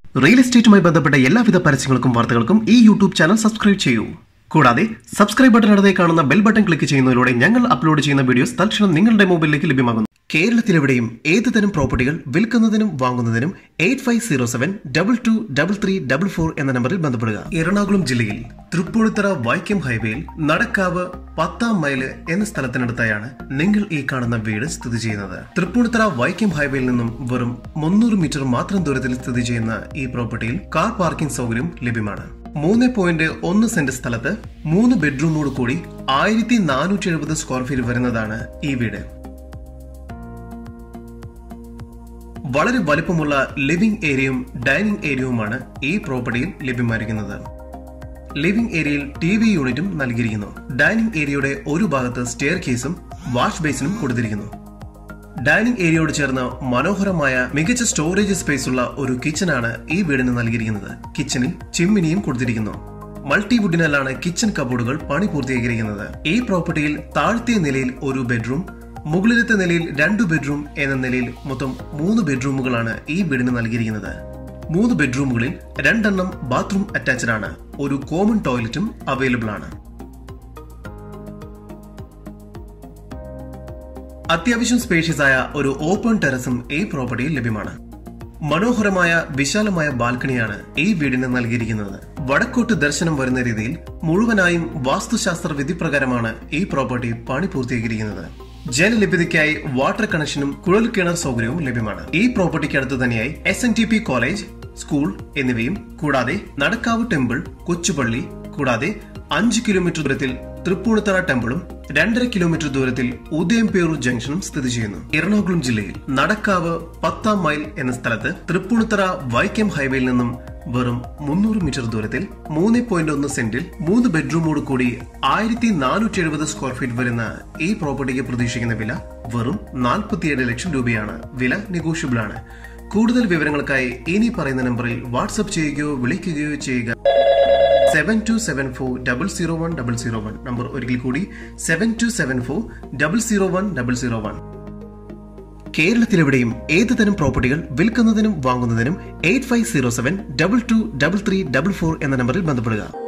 real എസ്റ്റേറ്റുമായി ബന്ധപ്പെട്ട എല്ലാവിധ പരസ്യങ്ങൾക്കും വാർത്തകൾക്കും ഈ യൂട്യൂബ് ചാനൽ സബ്സ്ക്രൈബ് ചെയ്യൂ കൂടാതെ സബ്സ്ക്രൈബ് ബട്ടൺ അടുത്തേ കാണുന്ന ബെൽ ബട്ടൺ ക്ലിക്ക് ചെയ്യുന്നതിലൂടെ ഞങ്ങൾ അപ്ലോഡ് ചെയ്യുന്ന വീഡിയോസ് തൽക്ഷണം നിങ്ങളുടെ മൊബൈലിലേക്ക് ലഭ്യമാകുന്നു കേരളത്തിലെവിടെയും ഏത് തരം പ്രോപ്പർട്ടികൾ വിൽക്കുന്നതിനും വാങ്ങുന്നതിനും eight five zero seven double two double three double four എന്ന നമ്പറിൽ ബന്ധപ്പെടുക എറണാകുളം ജില്ലയിൽ തൃപ്പൂണിത്തറ വൈക്കം ഹൈവേയിൽ നടക്കാവ് പത്താം മൈല് എന്ന സ്ഥലത്തിനടുത്തായാണ് നിങ്ങൾ ഈ കാണുന്ന വീട് സ്ഥിതി ചെയ്യുന്നത് തൃപ്പൂണിത്തറ വൈക്കം ഹൈവേയിൽ നിന്നും വെറും മുന്നൂറ് മീറ്റർ മാത്രം ദൂരത്തിൽ സ്ഥിതി ചെയ്യുന്ന ഈ പ്രോപ്പർട്ടിയിൽ കാർ പാർക്കിംഗ് സൗകര്യം ലഭ്യമാണ് മൂന്ന് പോയിന്റ് ഒന്ന് സെന്റ് സ്ഥലത്ത് മൂന്ന് ബെഡ്റൂമോട് കൂടി ആയിരത്തി നാനൂറ്റി എഴുപത് സ്ക്വയർ ഫീറ്റ് വരുന്നതാണ് ഈ വീട് വളരെ വലിപ്പമുള്ള ലിവിംഗ് ഏരിയയും ഡൈനിങ് ഏരിയയുമാണ് ഈ പ്രോപ്പർട്ടിയിൽ ലഭ്യമായിരിക്കുന്നത് ലിവിംഗ് ഏരിയയിൽ ടി വി യൂണിറ്റും നൽകിയിരിക്കുന്നു ഡൈനിങ് ഏരിയയുടെ ഒരു ഭാഗത്ത് സ്റ്റെയർ കേസും വാഷ് ബേസിനും കൊടുത്തിരിക്കുന്നു ഡൈനിങ് ഏരിയയോട് ചേർന്ന് മനോഹരമായ മികച്ച സ്റ്റോറേജ് സ്പേസ് ഉള്ള ഒരു കിച്ചണാണ് ഈ വീടിന് നൽകിയിരിക്കുന്നത് കിച്ചണിൽ ചിമ്മിനിയും കൊടുത്തിരിക്കുന്നു മൾട്ടി വുഡിനാലാണ് കിച്ചൺ കബോർഡുകൾ പണി പൂർത്തീകരിക്കുന്നത് ഈ പ്രോപ്പർട്ടിയിൽ താഴ്ത്തിയ നിലയിൽ ഒരു ബെഡ്റൂം മുകളിലത്തെ നിലയിൽ രണ്ട് ബെഡ്റൂം എന്ന നിലയിൽ മൊത്തം മൂന്ന് ബെഡ്റൂമുകളാണ് ഈ വീടിന് നൽകിയിരിക്കുന്നത് മൂന്ന് ബെഡ്റൂമുകളിൽ രണ്ടെണ്ണം ബാത്റൂം അറ്റാച്ച്ഡ് ആണ് ഒരു കോമൺ ടോയ്ലറ്റും അവൈലബിൾ ആണ് അത്യാവശ്യം സ്പേഷ്യസ് ആയ ഒരു ഓപ്പൺ ടെറസും ഈ പ്രോപ്പർട്ടിയിൽ ലഭ്യമാണ് മനോഹരമായ വിശാലമായ ബാൽക്കണിയാണ് ഈ വീടിന് നൽകിയിരിക്കുന്നത് വടക്കോട്ട് ദർശനം വരുന്ന രീതിയിൽ മുഴുവനായും വാസ്തുശാസ്ത്ര വിധിപ്രകാരമാണ് ഈ പ്രോപ്പർട്ടി പണി പൂർത്തീകരിക്കുന്നത് ജലലഭ്യതയ്ക്കായി വാട്ടർ കണക്ഷനും കുഴൽ കിണർ സൗകര്യവും ലഭ്യമാണ് ഈ പ്രോപ്പർട്ടിക്ക് അടുത്ത് തന്നെയായി S N T P college school എന്നിവയും കൂടാതെ നടക്കാവ് ടെമ്പിൾ കൊച്ചുപള്ളി കൂടാതെ അഞ്ച് കിലോമീറ്റർ ദൂരത്തിൽ തൃപ്പൂണിത്തറ ടെമ്പിളും രണ്ടര കിലോമീറ്റർ ദൂരത്തിൽ ഉദയംപേറൂർ ജംഗ്ഷനും സ്ഥിതി ചെയ്യുന്നു എറണാകുളം ജില്ലയിൽ നടക്കാവ് പത്താം മൈൽ എന്ന സ്ഥലത്ത് തൃപ്പൂണിത്തറ വൈക്കം ഹൈവേയിൽ നിന്നും വെറും മുന്നൂറ് മീറ്റർ ദൂരത്തിൽ മൂന്ന് പോയിന്റ് ഒന്ന് സെന്റിൽ മൂന്ന് ബെഡ്റൂമോട് കൂടി ആയിരത്തി നാനൂറ്റി എഴുപത് സ്ക്വയർ ഫീറ്റ് വരുന്ന ഈ പ്രോപ്പർട്ടിക്ക് പ്രതീക്ഷിക്കുന്ന വില വെറും നാൽപ്പത്തിയേഴ് ലക്ഷം രൂപയാണ് വില നെഗോഷ്യബിൾ ആണ് കൂടുതൽ വിവരങ്ങൾക്കായി ഇനി പറയുന്ന നമ്പറിൽ വാട്സ്ആപ്പ് ചെയ്യുകയോ വിളിക്കുകയോ ചെയ്യുക seven two seven four double zero one double zero one number ഒരിക്കൽ കൂടി seven two seven four double zero one double zero one കേരളത്തിലെവിടെയും ഏത് തരം പ്രോപ്പർട്ടികൾ വിൽക്കുന്നതിനും വാങ്ങുന്നതിനും eight five zero seven double two double three double four എന്ന നമ്പറിൽ ബന്ധപ്പെടുക